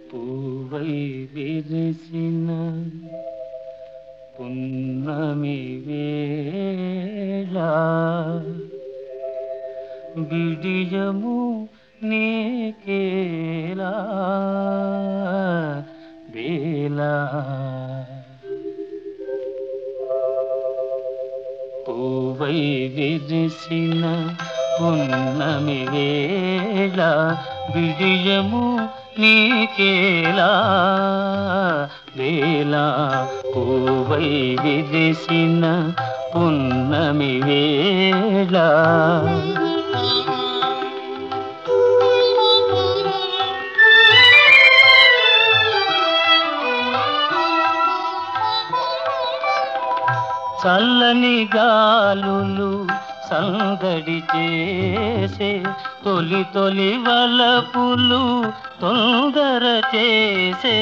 పూవై విరిసిన పున్నమి వేళ బిడియము నీకేలా వేలా పూవై విరిసిన పున్నమి వేళ బిడియము నీకేలా వేళ పూవై విరిసిన పున్నమి వేళ చల్లని గాలులు సందడి చేసే తొలి తొలి వలపులు తొందర చేసే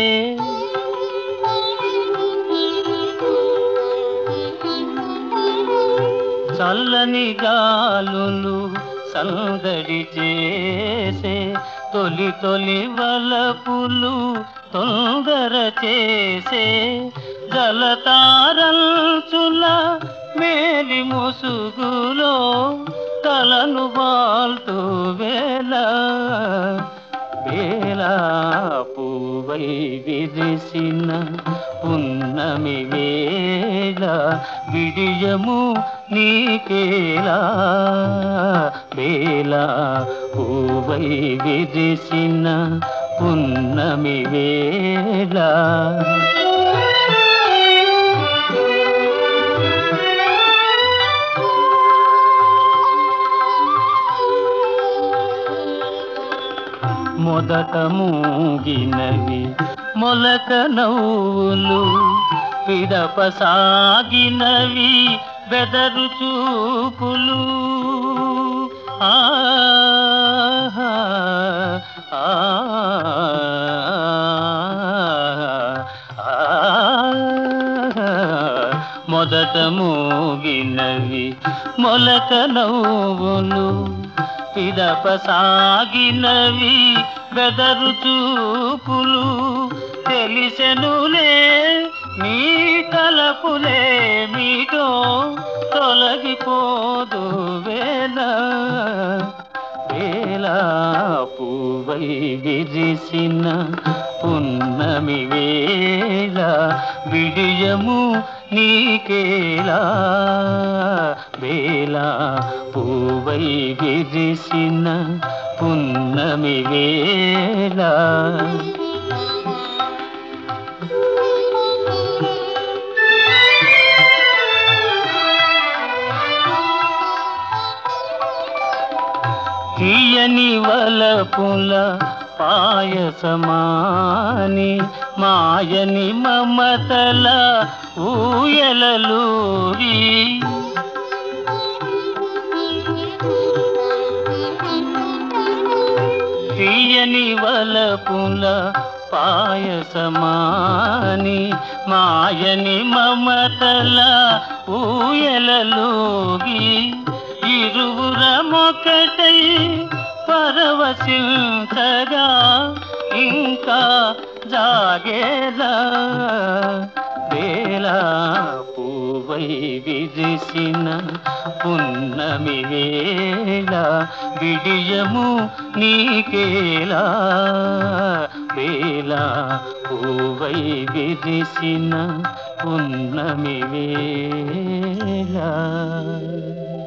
చల్లని గాలులు సందడి చేసే తొలి తొలి వలపులు తొందర చేసే జలతారంచుల మేలి ముసుగులో తలను వాల్తూ వేల వేల పూవై విరిసిన పున్నమి వేళ విడియము నీకేలా వేళ పూవై విరిసిన పున్నమి వేళ మొదట మూగినవి మొలక నవ్వులు పిడప సాగినవి బెదరు చూపులు ఆహా, ఆహా. మొదట మూగినవి మొలక నవ్వులు పిదప సాగినవి బెదరు చూపులు తెలిసెనులే నీ తలపులే మీటో తొలగిపోదు వేళ వేళ పూవై విరిసిన పున్నమి వేళ విడియము నీకేలా వేళ పూవై విరిసిన పున్నమి వేళ తీయని వలపుల పాయసమాని మాయని మమతల ఊయలలూరి తీయని వలపుల పాయసమాని మాయని మమతల ఊయలలోగి ఇరువురమొకటై పరవశించగా ఇంకా జాగేలా వేళ పూవై విరిసిన పున్నమి వేళ విడియము నీకేలా వేళ పూవై విరిసిన పున్నమి వేళ